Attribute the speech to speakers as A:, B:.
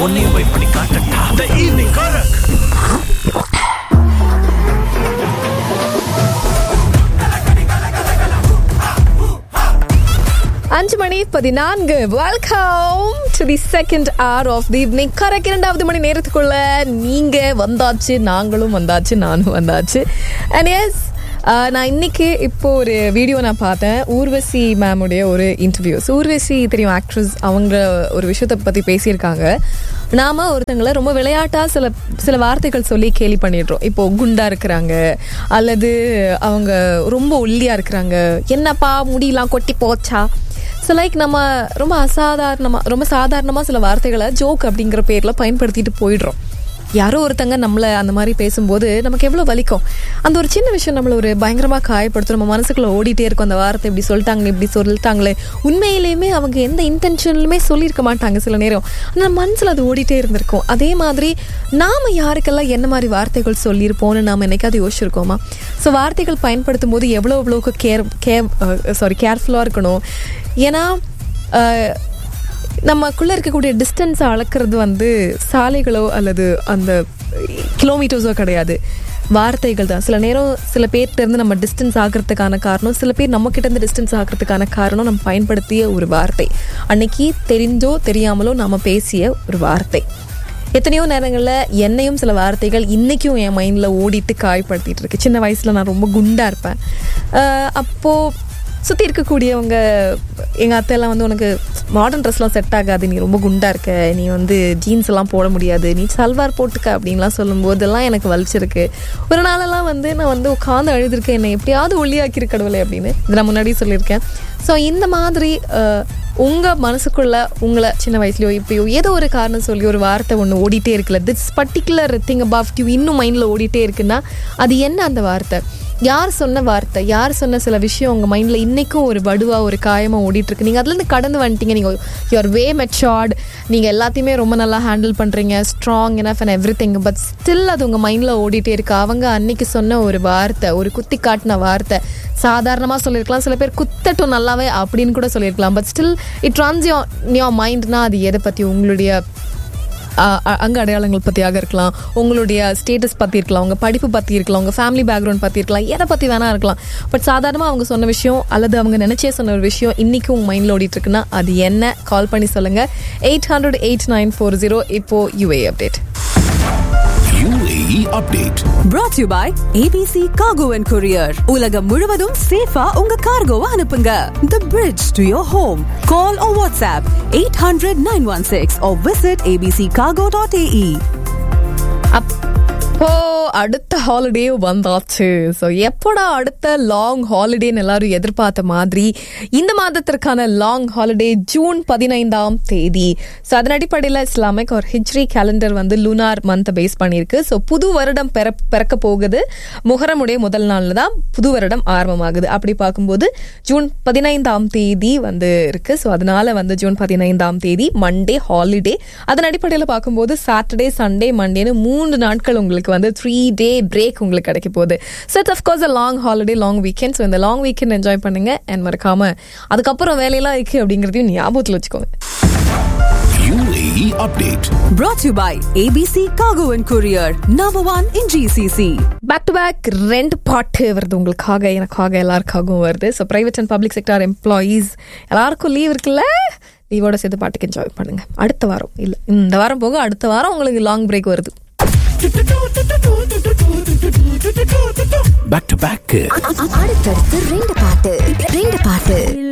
A: உன்னையும் போய் பண்ணி காட்டட்டா த ஈவினிங் கரக்
B: அஞ்சு மணி பதினான்கு welcome to the second hour of the evening correct இரண்டாவது மணி நேரத்துக்குள்ள நீங்க வந்தாச்சு நாங்களும் வந்தாச்சு நானும் வந்தாச்சு அண்ட் எஸ் நான் இன்னைக்கு இப்போ ஒரு வீடியோ நான் பார்த்தேன் ஊர்வசி மேமுடைய ஒரு இன்டர்வியூஸ் ஊர்வசி தெரியும் ஆக்ட்ரஸ் அவங்க ஒரு விஷயத்தை பற்றி பேசியிருக்காங்க நாம ஒருத்தங்களை ரொம்ப விளையாட்டா சில சில வார்த்தைகள் சொல்லி கேலி பண்ணிடுறோம் இப்போ குண்டா இருக்கிறாங்க அல்லது அவங்க ரொம்ப ஒல்லியா இருக்கிறாங்க என்னப்பா முடியெல்லாம் கொட்டி போச்சா ஸோ லைக் நம்ம ரொம்ப அசாதாரணமாக ரொம்ப சாதாரணமாக சில வார்த்தைகளை ஜோக் அப்படிங்கிற பேரில் பயன்படுத்திட்டு போயிடுறோம் யாரோ ஒருத்தங்க நம்மளை அந்த மாதிரி பேசும்போது நமக்கு எவ்வளோ வலிக்கும் அந்த ஒரு சின்ன விஷயம் நம்மளை ஒரு பயங்கரமாக காயப்படுத்தும் நம்ம மனசுக்குள்ள ஓடிட்டே இருக்கும் அந்த வார்த்தை இப்படி சொல்லிட்டாங்களே இப்படி சொல்லிட்டாங்களே உண்மையிலேயுமே அவங்க எந்த இன்டென்ஷன்லுமே சொல்லியிருக்க மாட்டாங்க சில நேரம் ஆனால் மனசில் அது ஓடிட்டே இருந்திருக்கும் அதே மாதிரி நாம் யாருக்கெல்லாம் என்ன மாதிரி வார்த்தைகள் சொல்லியிருப்போம்னு நாம் என்னைக்காவது யோசிச்சிருக்கோமா ஸோ வார்த்தைகள் பயன்படுத்தும் போது எவ்வளோ எவ்வளோக்கு கேர் கேர் சாரி கேர்ஃபுல்லாக இருக்கணும் ஏன்னா அஹ், நமக்குள்ளே இருக்கக்கூடிய டிஸ்டன்ஸை அளக்கிறது வந்து சாலைகளோ அல்லது அந்த கிலோமீட்டர்ஸோ கிடையாது வார்த்தைகள் தான் சில நேரம் சில பேர்கிட்ட இருந்து நம்ம டிஸ்டன்ஸ் ஆகிறதுக்கான காரணம் சில பேர் நம்ம கிட்ட இருந்து டிஸ்டன்ஸ் ஆகிறதுக்கான காரணம் நம்ம பயன்படுத்திய ஒரு வார்த்தை அன்னைக்கு தெரிஞ்சோ தெரியாமலோ நம்ம பேசிய ஒரு வார்த்தை எத்தனையோ நேரங்களில் என்னையும் சில வார்த்தைகள் இன்றைக்கும் என் மைண்டில் ஓடிட்டு காயப்படுத்திட்டு இருக்கு சின்ன வயசில் நான் ரொம்ப குண்டாக இருப்பேன் அஹ் அப்போது சுற்றி இருக்கக்கூடியவங்க எங்கள் அத்தையெல்லாம் வந்து உனக்கு மாடர்ன் ட்ரெஸ்லாம் செட் ஆகாது நீ ரொம்ப குண்டா இருக்க நீ வந்து ஜீன்ஸ் எல்லாம் போட முடியாது நீ சல்வார் போட்டுக்க அப்படின்லாம் சொல்லும்போதெல்லாம் எனக்கு வலிச்சிருக்கு ஒரு நாளெல்லாம் வந்து நான் வந்து உட்காந்து அழுதுருக்கேன் என்னை எப்படியாவது ஒல்லியாக்கிரு கடவுளே அப்படின்னு இது நான் முன்னாடியே சொல்லியிருக்கேன் ஸோ இந்த மாதிரி அஹ், உங்க மனசுக்குள்ள உங்களை சின்ன வயசுலயோ இப்பயோ ஏதோ ஒரு காரணம் சொல்லி ஒரு வார்த்தை ஒன்று ஓடிட்டே இருக்குல்ல this particular thing about you இன்னும் மைண்டில் ஓடிட்டே இருக்குன்னா அது என்ன அந்த வார்த்தை யார் சொன்ன வார்த்தை யார் சொன்ன சில விஷயம் உங்கள் மைண்டில் இன்றைக்கும் ஒரு வடுவா ஒரு காயமாக ஓடிட்டு இருக்கு நீங்கள் அதுலேருந்து கடந்து வந்துட்டீங்க நீங்கள் யுவர் வே மெச்சோர்ட் நீங்கள் எல்லாத்தையுமே ரொம்ப நல்லா ஹேண்டில் பண்ணுறீங்க strong enough and everything but still அது உங்கள் மைண்டில் ஓடிட்டே இருக்கு அவங்க அன்னைக்கு சொன்ன ஒரு வார்த்தை ஒரு குத்தி காட்டின வார்த்தை சாதாரணமாக சொல்லியிருக்கலாம் சில பேர் குத்தட்டும் நல்லாவே அப்படின்னு கூட சொல்லியிருக்கலாம் but still it runs your your மைண்ட்னா அது எதை பற்றி உங்களுடைய அ- அ- அங்க அடையாளங்கள் பற்றியாக இருக்கலாம் உங்களுடைய ஸ்டேட்டஸ் பற்றி இருக்கலாம் உங்கள் படிப்பு பற்றி இருக்கலாம் உங்கள் ஃபேமிலி பேக்ரவுண்ட் பற்றி இருக்கலாம் எதை பற்றி வேணா இருக்கலாம் பட் சாதாரணமாக அவங்க சொன்ன விஷயம் அல்லது அவங்க நினச்சே சொன்ன ஒரு விஷயம் இன்றைக்கும் உங்கள் மைண்டில் ஓடிட்டு இருக்குன்னா அது என்ன கால் பண்ணி சொல்லுங்கள் eight hundred eight nine four zero இப்போ UAE update
A: UAE update
C: brought to you by ABC Cargo and Courier. உலகம் முழுவதும் சேஃபா உங்க கார்கோவை அனுப்புங்க. The bridge to your home. Call or WhatsApp 800-916 or visit abccargo.ae.
B: அப்போ அடுத்த ஹாலிடே வந்தாச்சு ஸோ எப்போடா அடுத்த லாங் ஹாலிடேன்னு எல்லாரும் எதிர்பார்த்த மாதிரி இந்த மாதத்திற்கான லாங் ஹாலிடே ஜூன் பதினைந்தாம் தேதி ஸோ அதன் அடிப்படையில் இஸ்லாமிக் ஒரு ஹிஜ்ரி கேலண்டர் வந்து லூனார் மந்த்தை பேஸ் பண்ணியிருக்கு ஸோ புது வருடம் பிற பிறக்க போகுது முகரமுடைய முதல் நாளில் தான் புது வருடம் ஆரம்பமாகுது அப்படி பார்க்கும்போது ஜூன் பதினைந்தாம் தேதி வந்து இருக்கு ஸோ அதனால வந்து ஜூன் பதினைந்தாம் தேதி மண்டே ஹாலிடே அதன் அடிப்படையில் பார்க்கும்போது சாட்டர்டே சண்டே மண்டேன்னு மூன்று நாட்கள் உங்களுக்கு வந்து த்ரீ டே பிரேக் உங்களுக்கு கிடைக்க போகுது so it's of course a long holiday long weekend so இந்த லாங் வீக்கெண்ட் என்ஜாய் பண்ணுங்க அண்ட் மறக்காம அதுக்கப்புறம் வேலையெல்லாம் இருக்கு அப்படிங்கிறதையும் ஞாபகத்தில் வச்சுக்கோங்க
A: UAE update
C: Brought to you by ABC Cargo and Courier. Number one in GCC.
B: Back to back ரெண்டு பாட்டு வருது உங்களுக்காக எனக்காக எல்லாருக்காகவும் வருது so private and public sector employees எல்லாருக்கும் லீவ் இருக்குல்ல லீவோட சேர்த்து பாட்டுக்கு என்ஜாய் பண்ணுங்க அடுத்த வாரம் இல்லை இந்த வாரம் போக அடுத்த வாரம் உங்களுக்கு லாங் பிரேக் வருது
A: back to back
D: அடுத்தடுத்து ரெண்டு பாட்டு ரெண்டு பாட்டு